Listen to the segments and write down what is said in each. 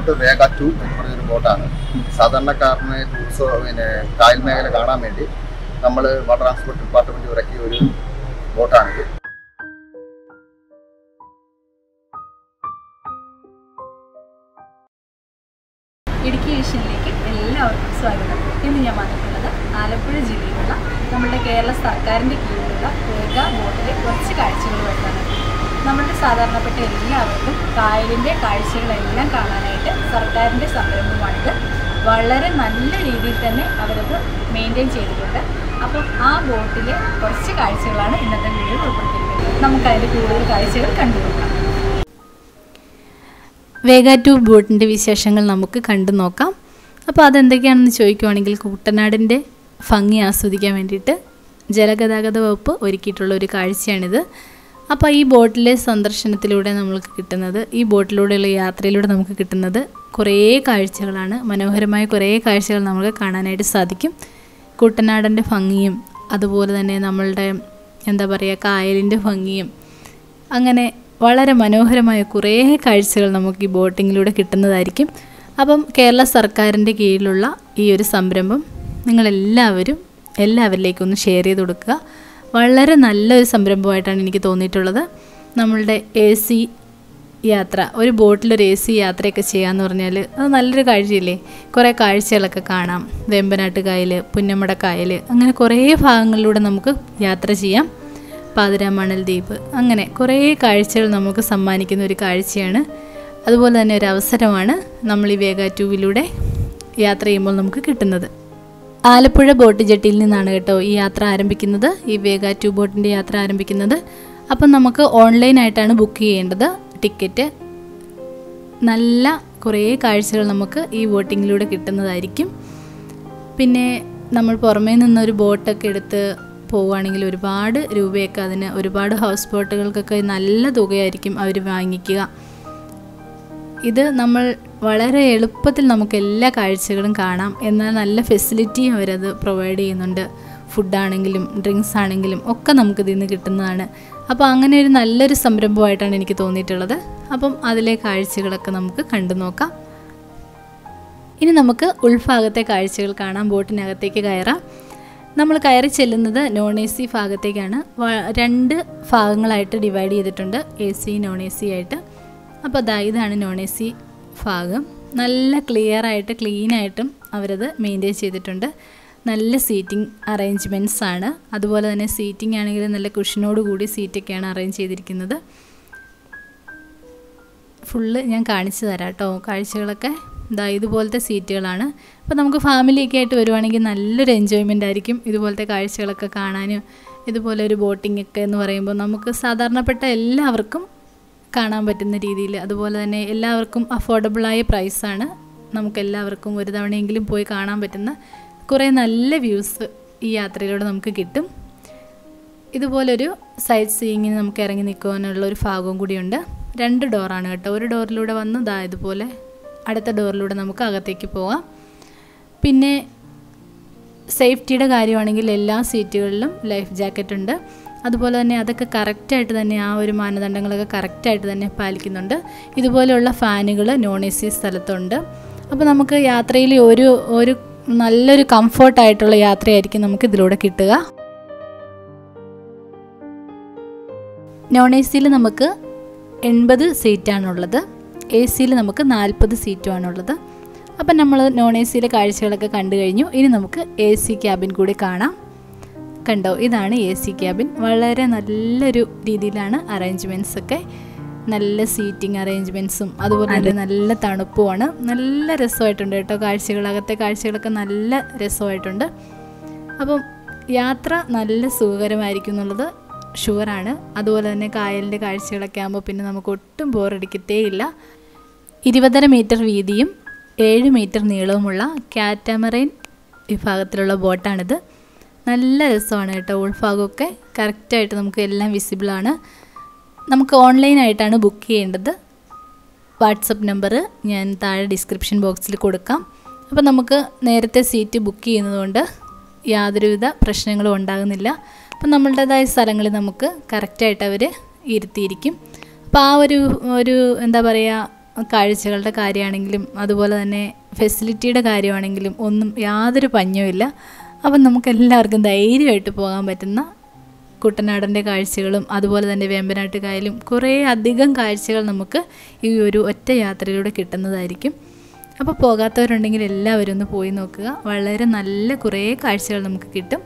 boat വേഗ to എന്ന് പറഞ്ഞൊരു ബോട്ടാണ് സാധാരണക്കാരന് ടൂറിസം പിന്നെ കായൽ മേഖല കാണാൻ വേണ്ടി നമ്മൾ വാട്ടർ ട്രാൻസ്പോർട്ട് ഡിപ്പാർട്ട്മെന്റ് ഇറക്കിയ ഒരു ബോട്ടാണിത് ഇടുക്കി ഏഷ്യനിലേക്ക് എല്ലാവർക്കും സ്വാഗതം ഇന്ന് ഞാൻ വന്നിട്ടുള്ളത് ആലപ്പുഴ ജില്ലയിലുള്ള നമ്മുടെ കേരള സർക്കാരിൻ്റെ കീഴിലുള്ള വേഗ ബോട്ടിലെ കുറച്ച് കാഴ്ചകളുമായിട്ടാണ് നമ്മുടെ സാധാരണപ്പെട്ട എല്ലാവർക്കും കായലിൻ്റെ കാഴ്ചകളെല്ലാം കാണാനായിട്ട് സർക്കാരിൻ്റെ സംരംഭമാണിത് വളരെ നല്ല രീതിയിൽ തന്നെ അവരത് മെയിൻറ്റെയിൻ ചെയ്തിട്ടുണ്ട് അപ്പം ആ ബോട്ടിലെ കുറച്ച് കാഴ്ചകളാണ് ഇന്നത്തെ വീഡിയോയിൽ ഉൾപ്പെടുത്തിയിരിക്കുന്നത് നമുക്കതിൻ്റെ കൂടുതൽ കാഴ്ചകൾ കണ്ടുനോക്കാം വേഗ ടു ബോട്ടിൻ്റെ വിശേഷങ്ങൾ നമുക്ക് കണ്ടു നോക്കാം അപ്പോൾ അതെന്തൊക്കെയാണെന്ന് ചോദിക്കുവാണെങ്കിൽ കുട്ടനാടിൻ്റെ ഭംഗി ആസ്വദിക്കാൻ വേണ്ടിയിട്ട് ജലഗതാഗത വകുപ്പ് ഒരുക്കിയിട്ടുള്ള ഒരു കാഴ്ചയാണിത് അപ്പോൾ ഈ ബോട്ടിലെ സന്ദർശനത്തിലൂടെ നമുക്ക് കിട്ടുന്നത് ഈ ബോട്ടിലൂടെയുള്ള യാത്രയിലൂടെ നമുക്ക് കിട്ടുന്നത് കുറേ കാഴ്ചകളാണ് മനോഹരമായ കുറേ കാഴ്ചകൾ നമുക്ക് കാണാനായിട്ട് സാധിക്കും കുട്ടനാടൻ്റെ ഭംഗിയും അതുപോലെ തന്നെ നമ്മളുടെ എന്താ പറയുക കായലിൻ്റെ ഭംഗിയും അങ്ങനെ വളരെ മനോഹരമായ കുറേ കാഴ്ചകൾ നമുക്ക് ഈ ബോട്ടിങ്ങിലൂടെ കിട്ടുന്നതായിരിക്കും അപ്പം കേരള സർക്കാരിൻ്റെ കീഴിലുള്ള ഈ ഒരു സംരംഭം നിങ്ങളെല്ലാവരും എല്ലാവരിലേക്കും ഒന്ന് ഷെയർ ചെയ്ത് കൊടുക്കുക വളരെ നല്ലൊരു സംരംഭമായിട്ടാണ് എനിക്ക് തോന്നിയിട്ടുള്ളത് നമ്മളുടെ എ സി യാത്ര ഒരു ബോട്ടിലൊരു എ സി യാത്രയൊക്കെ ചെയ്യാന്ന് പറഞ്ഞാൽ അത് നല്ലൊരു കാഴ്ചയില്ലേ കുറേ കാഴ്ചകളൊക്കെ കാണാം വേമ്പനാട്ട് കായൽ പുന്നമട കായൽ അങ്ങനെ കുറേ ഭാഗങ്ങളിലൂടെ നമുക്ക് യാത്ര ചെയ്യാം പാതിരാമണൽ ദ്വീപ് അങ്ങനെ കുറേ കാഴ്ചകൾ നമുക്ക് സമ്മാനിക്കുന്ന ഒരു കാഴ്ചയാണ് അതുപോലെ തന്നെ ഒരു അവസരമാണ് നമ്മൾ ഈ വേഗ ടൂവിലൂടെ യാത്ര ചെയ്യുമ്പോൾ നമുക്ക് കിട്ടുന്നത് ആലപ്പുഴ ബോട്ട് ജെട്ടിയിൽ നിന്നാണ് കേട്ടോ ഈ യാത്ര ആരംഭിക്കുന്നത് ഈ വേഗ ടു ബോട്ടിൻ്റെ യാത്ര ആരംഭിക്കുന്നത് അപ്പം നമുക്ക് ഓൺലൈനായിട്ടാണ് ബുക്ക് ചെയ്യേണ്ടത് ടിക്കറ്റ് നല്ല കുറേ കാഴ്ചകൾ നമുക്ക് ഈ ബോട്ടിങ്ങിലൂടെ കിട്ടുന്നതായിരിക്കും പിന്നെ നമ്മൾ പുറമേ നിന്നൊരു ബോട്ടൊക്കെ എടുത്ത് പോവുകയാണെങ്കിൽ ഒരുപാട് രൂപയൊക്കെ അതിന് ഒരുപാട് ഹൗസ് ബോട്ടുകൾക്കൊക്കെ നല്ല തുകയായിരിക്കും അവർ വാങ്ങിക്കുക ഇത് നമ്മൾ വളരെ എളുപ്പത്തിൽ നമുക്ക് എല്ലാ കാഴ്ചകളും കാണാം എന്നാൽ നല്ല ഫെസിലിറ്റിയും അവരത് പ്രൊവൈഡ് ചെയ്യുന്നുണ്ട് ഫുഡാണെങ്കിലും ഡ്രിങ്ക്സ് ആണെങ്കിലും ഒക്കെ നമുക്ക് ഇതിൽ നിന്ന് കിട്ടുന്നതാണ് അപ്പോൾ അങ്ങനെ ഒരു നല്ലൊരു സംരംഭമായിട്ടാണ് എനിക്ക് തോന്നിയിട്ടുള്ളത് അപ്പം അതിലെ കാഴ്ചകളൊക്കെ നമുക്ക് കണ്ടു നോക്കാം ഇനി നമുക്ക് ഉൾഭാഗത്തെ കാഴ്ചകൾ കാണാം ബോട്ടിനകത്തേക്ക് കയറാം നമ്മൾ കയറി ചെല്ലുന്നത് നോൺ എ സി ഭാഗത്തേക്കാണ് വ- രണ്ട് ഭാഗങ്ങളായിട്ട് ഡിവൈഡ് ചെയ്തിട്ടുണ്ട് A C non A C ആയിട്ട് അപ്പോൾ അതാ ഇതാണ് നോൺ എ സി ഭാഗം നല്ല ക്ലിയർ ആയിട്ട് ക്ലീൻ ആയിട്ടും അവരത് മെയിൻറ്റെയിൻ ചെയ്തിട്ടുണ്ട് നല്ല സീറ്റിംഗ് അറേഞ്ച്മെൻറ്റ്സ് ആണ് അതുപോലെ തന്നെ സീറ്റിംഗ് ആണെങ്കിൽ നല്ല കുഷനോട് കൂടി സീറ്റൊക്കെയാണ് അറേഞ്ച് ചെയ്തിരിക്കുന്നത് ഫുള്ള് ഞാൻ കാണിച്ചു തരാം കേട്ടോ കാഴ്ചകളൊക്കെ ഇതാ ഇതുപോലത്തെ സീറ്റുകളാണ് അപ്പോൾ നമുക്ക് ഫാമിലിയൊക്കെ ആയിട്ട് വരുവാണെങ്കിൽ നല്ലൊരു എൻജോയ്മെൻ്റ് ആയിരിക്കും ഇതുപോലത്തെ കാഴ്ചകളൊക്കെ കാണാനും ഇതുപോലെ ഒരു ബോട്ടിംഗ് ഒക്കെ എന്ന് പറയുമ്പോൾ നമുക്ക് സാധാരണപ്പെട്ട എല്ലാവർക്കും കാണാൻ പറ്റുന്ന രീതിയിൽ അതുപോലെ തന്നെ എല്ലാവർക്കും അഫോർഡബിളായ പ്രൈസാണ് നമുക്ക് എല്ലാവർക്കും ഒരു തവണയെങ്കിലും പോയി കാണാൻ പറ്റുന്ന കുറേ നല്ല വ്യൂസ് ഈ യാത്രയിലൂടെ നമുക്ക് കിട്ടും ഇതുപോലൊരു സൈഡ് സീയിങ്ങിന് നമുക്ക് ഇറങ്ങി നിൽക്കുവാനുള്ള ഒരു ഭാഗവും കൂടിയുണ്ട് രണ്ട് ഡോറാണ് കേട്ടോ ഒരു ഡോറിലൂടെ വന്ന് ദാ ഇതുപോലെ അടുത്ത ഡോറിലൂടെ നമുക്ക് അകത്തേക്ക് പോവാം പിന്നെ സേഫ്റ്റിയുടെ കാര്യമാണെങ്കിൽ എല്ലാ സീറ്റുകളിലും ലൈഫ് ജാക്കറ്റ് ഉണ്ട് അതുപോലെ തന്നെ അതൊക്കെ കറക്റ്റായിട്ട് തന്നെ ആ ഒരു മാനദണ്ഡങ്ങളൊക്കെ കറക്റ്റായിട്ട് തന്നെ പാലിക്കുന്നുണ്ട് ഇതുപോലെയുള്ള ഫാനുകൾ നോൺ എ സി സ്ഥലത്തുണ്ട് അപ്പോൾ നമുക്ക് യാത്രയിൽ ഒരു ഒരു നല്ലൊരു കംഫർട്ടായിട്ടുള്ള യാത്രയായിരിക്കും നമുക്ക് ഇതിലൂടെ കിട്ടുക നോൺ എ സിയിൽ നമുക്ക് എൺപത് സീറ്റാണുള്ളത് എ സിയിൽ നമുക്ക് നാൽപ്പത് സീറ്റുമാണുള്ളത് അപ്പം നമ്മൾ നോൺ എ സിയിലെ കാഴ്ചകളൊക്കെ കണ്ടു കഴിഞ്ഞു ഇനി നമുക്ക് എ സി ക്യാബിൻ കൂടി കാണാം കണ്ടോ ഇതാണ് എ സി ക്യാബിൻ വളരെ നല്ലൊരു രീതിയിലാണ് അറേഞ്ച്മെൻറ്റ്സ് ഒക്കെ നല്ല സീറ്റിംഗ് അറേഞ്ച്മെൻറ്റ്സും അതുപോലെ തന്നെ നല്ല തണുപ്പുമാണ് നല്ല രസമായിട്ടുണ്ട് കേട്ടോ കാഴ്ചകൾ അകത്തെ കാഴ്ചകളൊക്കെ നല്ല രസമായിട്ടുണ്ട് അപ്പം യാത്ര നല്ല സുഖകരമായിരിക്കും എന്നുള്ളത് ഷുവറാണ് അതുപോലെ തന്നെ കായലിൻ്റെ കാഴ്ചകളൊക്കെ ആകുമ്പോൾ പിന്നെ നമുക്ക് ഒട്ടും ബോറടിക്കത്തേയില്ല ഇരുപതര മീറ്റർ വീതിയും ഏഴ് മീറ്റർ നീളവുമുള്ള കാറ്റാമറൈൻ വിഭാഗത്തിലുള്ള ബോട്ടാണിത് നല്ല രസമാണ് കേട്ടോ ഉൾഭാഗമൊക്കെ കറക്റ്റായിട്ട് നമുക്ക് എല്ലാം വിസിബിളാണ് നമുക്ക് ഓൺലൈനായിട്ടാണ് ബുക്ക് ചെയ്യേണ്ടത് വാട്സപ്പ് നമ്പർ ഞാൻ താഴെ ഡിസ്ക്രിപ്ഷൻ ബോക്സിൽ കൊടുക്കാം അപ്പോൾ നമുക്ക് നേരത്തെ സീറ്റ് ബുക്ക് ചെയ്യുന്നതുകൊണ്ട് യാതൊരുവിധ പ്രശ്നങ്ങളും ഉണ്ടാകുന്നില്ല അപ്പം നമ്മളുടേതായ സ്ഥലങ്ങളിൽ നമുക്ക് കറക്റ്റായിട്ട് അവർ ഇരുത്തിയിരിക്കും അപ്പോൾ ആ ഒരു ഒരു എന്താ പറയുക കാഴ്ചകളുടെ കാര്യമാണെങ്കിലും അതുപോലെ തന്നെ ഫെസിലിറ്റിയുടെ കാര്യമാണെങ്കിലും ഒന്നും യാതൊരു പഞ്ഞവുമില്ല അപ്പം നമുക്ക് എല്ലാവർക്കും ധൈര്യമായിട്ട് പോകാൻ പറ്റുന്ന കുട്ടനാടൻ്റെ കാഴ്ചകളും അതുപോലെ തന്നെ വേമ്പനാട്ട് കായലും കുറേ അധികം കാഴ്ചകൾ നമുക്ക് ഈ ഒരു ഒറ്റ യാത്രയിലൂടെ കിട്ടുന്നതായിരിക്കും അപ്പോൾ പോകാത്തവരുണ്ടെങ്കിൽ എല്ലാവരും ഒന്ന് പോയി നോക്കുക വളരെ നല്ല കുറേ കാഴ്ചകൾ നമുക്ക് കിട്ടും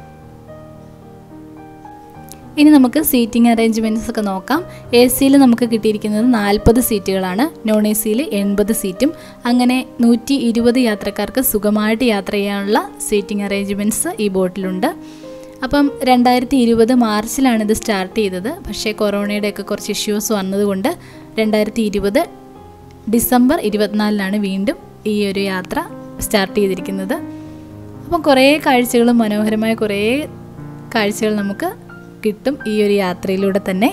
ഇനി നമുക്ക് സീറ്റിംഗ് അറേഞ്ച്മെൻറ്റ്സ് ഒക്കെ നോക്കാം എ സിയിൽ നമുക്ക് കിട്ടിയിരിക്കുന്നത് നാൽപ്പത് സീറ്റുകളാണ് നോൺ എ സിയിൽ എൺപത് സീറ്റും അങ്ങനെ നൂറ്റി ഇരുപത് യാത്രക്കാർക്ക് സുഖമായിട്ട് യാത്ര ചെയ്യാനുള്ള സീറ്റിംഗ് അറേഞ്ച്മെൻറ്റ്സ് ഈ ബോട്ടിലുണ്ട് അപ്പം രണ്ടായിരത്തി ഇരുപത് മാർച്ചിലാണ് ഇത് സ്റ്റാർട്ട് ചെയ്തത് പക്ഷേ കൊറോണയുടെയൊക്കെ കുറച്ച് ഇഷ്യൂസ് വന്നതുകൊണ്ട് രണ്ടായിരത്തി ഇരുപത് ഡിസംബർ ഇരുപത്തിനാലിനാണ് വീണ്ടും ഈ ഒരു യാത്ര സ്റ്റാർട്ട് ചെയ്തിരിക്കുന്നത് അപ്പം കുറേ കാഴ്ചകളും മനോഹരമായ കുറേ കാഴ്ചകൾ നമുക്ക് കിട്ടും ഈ ഒരു യാത്രയിലൂടെ തന്നെ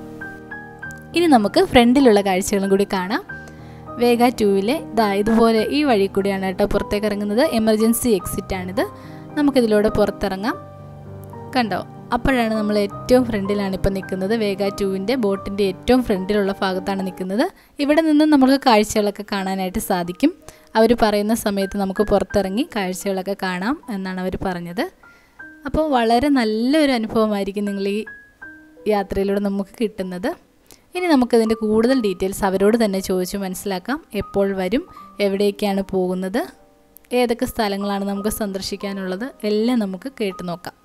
ഇനി നമുക്ക് ഫ്രണ്ടിലുള്ള കാഴ്ചകളും കൂടി കാണാം വേഗ ടൂവിലെ ഇതാ ഇതുപോലെ ഈ വഴി കൂടിയാണ് കേട്ടോ പുറത്തേക്ക് ഇറങ്ങുന്നത് എമർജൻസി എക്സിറ്റ് ആണിത് നമുക്കിതിലൂടെ പുറത്തിറങ്ങാം കണ്ടോ അപ്പോഴാണ് നമ്മൾ ഏറ്റവും ഫ്രണ്ടിലാണ് ഇപ്പോൾ നിൽക്കുന്നത് വേഗ ടൂവിൻ്റെ ബോട്ടിൻ്റെ ഏറ്റവും ഫ്രണ്ടിലുള്ള ഭാഗത്താണ് നിൽക്കുന്നത് ഇവിടെ നിന്ന് നമുക്ക് കാഴ്ചകളൊക്കെ കാണാനായിട്ട് സാധിക്കും അവർ പറയുന്ന സമയത്ത് നമുക്ക് പുറത്തിറങ്ങി കാഴ്ചകളൊക്കെ കാണാം എന്നാണ് അവർ പറഞ്ഞത് അപ്പോൾ വളരെ നല്ലൊരു അനുഭവമായിരിക്കും നിങ്ങൾ ഈ യാത്രയിലൂടെ നമുക്ക് കിട്ടുന്നത് ഇനി നമുക്കതിൻ്റെ കൂടുതൽ ഡീറ്റെയിൽസ് അവരോട് തന്നെ ചോദിച്ച് മനസ്സിലാക്കാം എപ്പോൾ വരും എവിടേക്കാണ് പോകുന്നത് ഏതൊക്കെ സ്ഥലങ്ങളാണ് നമുക്ക് സന്ദർശിക്കാനുള്ളത് എല്ലാം നമുക്ക് കേട്ട് നോക്കാം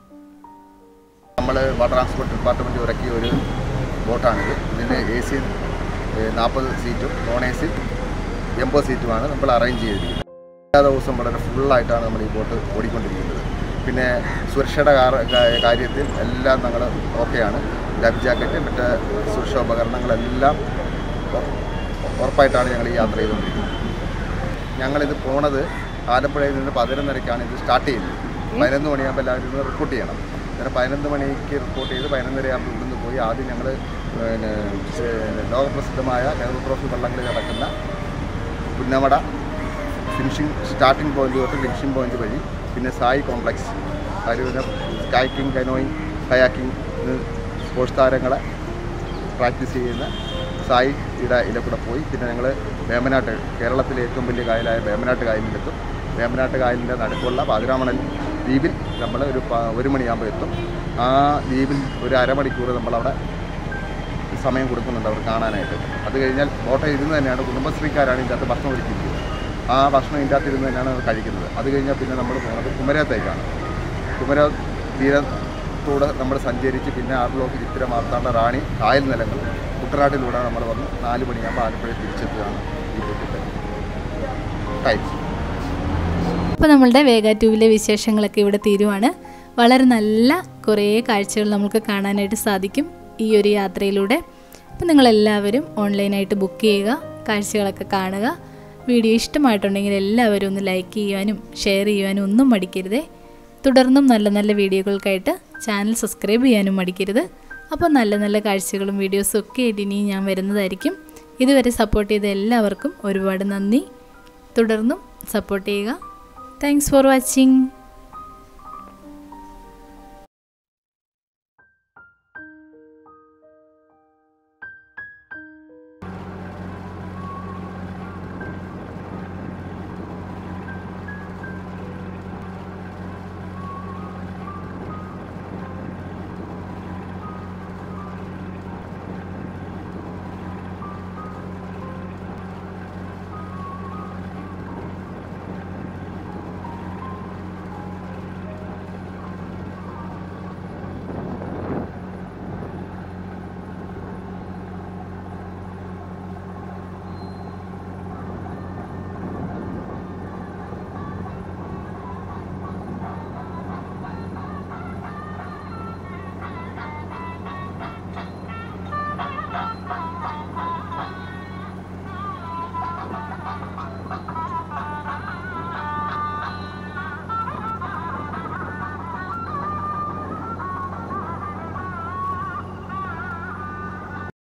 നമ്മൾ വാട്ടർ ട്രാൻസ്പോർട്ട് ഡിപ്പാർട്ട്മെൻറ്റ് ഇറക്കിയ ഒരു ബോട്ടാണിത് ഇതിന് എ സി നാൽപ്പത് സീറ്റും നോൺ എ സി എൺപത് സീറ്റുമാണ് നമ്മൾ അറേഞ്ച് ചെയ്തിരിക്കുന്നത് എല്ലാ ദിവസവും വളരെ ഫുള്ളായിട്ടാണ് നമ്മൾ ഈ ബോട്ട് ഓടിക്കൊണ്ടിരിക്കുന്നത് പിന്നെ സുരക്ഷയുടെ കാര- കാ- കാര്യത്തിൽ എല്ലാം ഞങ്ങൾ ഓക്കെയാണ് ലൈഫ് ജാക്കറ്റ് മറ്റ് സുരക്ഷാ ഉപകരണങ്ങളെല്ലാം ഉറ- ഉറപ്പായിട്ടാണ് ഞങ്ങൾ ഈ യാത്ര ചെയ്തുകൊണ്ടിരിക്കുന്നത് ഞങ്ങളിത് പോണത് ആലപ്പുഴയിൽ നിന്ന് പതിനൊന്നരയ്ക്കാണ് ഇത് സ്റ്റാർട്ട് ചെയ്യുന്നത് പതിനൊന്ന് മണിയാകുമ്പോൾ എല്ലാവരും ഇത് റിപ്പോർട്ട് ചെയ്യണം അങ്ങനെ പതിനൊന്ന് മണിക്ക് റിപ്പോർട്ട് ചെയ്ത് പതിനൊന്നരയാകുമ്പോൾ ഇവിടുന്ന് പോയി ആദ്യം ഞങ്ങൾ പിന്നെ ചെ- ലോകപ്രസിദ്ധമായ നെഹ്റു ട്രോഫി വള്ളംകളി നടക്കുന്ന പുന്നമട ഫിനിഷിംഗ് സ്റ്റാർട്ടിംഗ് പോയിന്റ് തൊട്ട് ഫിനിഷിംഗ് പോയിന്റ് വഴി പിന്നെ സായി കോംപ്ലക്സ് അതിൽ പിന്നെ കാക്കിംഗ് കനോയിങ് കയാക്കിംഗ് സ്പോർട്സ് താരങ്ങളെ പ്രാക്ടീസ് ചെയ്യുന്ന സായി ഇട ഇതിലെ കൂടെ പോയി പിന്നെ ഞങ്ങൾ വേമ്പനാട്ട് കേരളത്തിലെ ഏറ്റവും വലിയ കായലായ വേമ്പനാട്ട് കായലിലെത്തും വേമ്പനാട്ട് കായലിൻ്റെ നടുക്കുള്ള പാതിരാമണൽ ദ്വീപിൽ നമ്മൾ ഒരു പ- ഒരു മണിയാകുമ്പോൾ എത്തും ആ ദ്വീപിൽ ഒരു അരമണിക്കൂർ നമ്മളവിടെ സമയം കൊടുക്കുന്നുണ്ട് അവർ കാണാനായിട്ട് അത് കഴിഞ്ഞാൽ ബോട്ട ഇരുന്ന് തന്നെയാണ് കുടുംബശ്രീക്കാരാണ് ഇതിൻ്റെ അകത്ത് ഭക്ഷണം ഒരുക്കിയിരിക്കുന്നത് ആ ഭക്ഷണം ഇതിൻ്റെ അകത്ത് ഇരുന്ന് തന്നെയാണ് അവർ കഴിക്കുന്നത് അത് കഴിഞ്ഞാൽ പിന്നെ നമ്മൾ പോകുന്നത് കുമരകത്തേക്കാണ് കുമര തീരത്തൂടെ നമ്മൾ സഞ്ചരിച്ച് പിന്നെ ആറിലോട്ട് ചിത്തിര മാർത്താണ്ട റാണി കായൽ നിലങ്ങൾ കുട്ടനാട്ടിലൂടെ നമ്മൾ വന്ന് നാല് മണിയാകുമ്പോൾ ആലപ്പുഴ തിരിച്ചെത്തുകയാണ് ഈ ബോട്ടിൻ്റെ ടൈം അപ്പോൾ നമ്മളുടെ വേഗ ട്യൂബിലെ വിശേഷങ്ങളൊക്കെ ഇവിടെ തീരുവാണ് വളരെ നല്ല കുറേ കാഴ്ചകൾ നമുക്ക് കാണാനായിട്ട് സാധിക്കും ഈ ഒരു യാത്രയിലൂടെ അപ്പോൾ നിങ്ങളെല്ലാവരും ഓൺലൈനായിട്ട് ബുക്ക് ചെയ്യുക കാഴ്ചകളൊക്കെ കാണുക വീഡിയോ ഇഷ്ടമായിട്ടുണ്ടെങ്കിൽ എല്ലാവരും ഒന്ന് ലൈക്ക് ചെയ്യുവാനും ഷെയർ ചെയ്യുവാനും ഒന്നും മടിക്കരുതേ തുടർന്നും നല്ല നല്ല വീഡിയോകൾക്കായിട്ട് ചാനൽ സബ്സ്ക്രൈബ് ചെയ്യാനും മടിക്കരുത് അപ്പോൾ നല്ല നല്ല കാഴ്ചകളും വീഡിയോസും ഒക്കെ ആയിട്ട് ഇനിയും ഞാൻ വരുന്നതായിരിക്കും ഇതുവരെ സപ്പോർട്ട് ചെയ്ത എല്ലാവർക്കും ഒരുപാട് നന്ദി തുടർന്നും സപ്പോർട്ട് ചെയ്യുക താങ്ക്സ് ഫോർ വാച്ചിങ്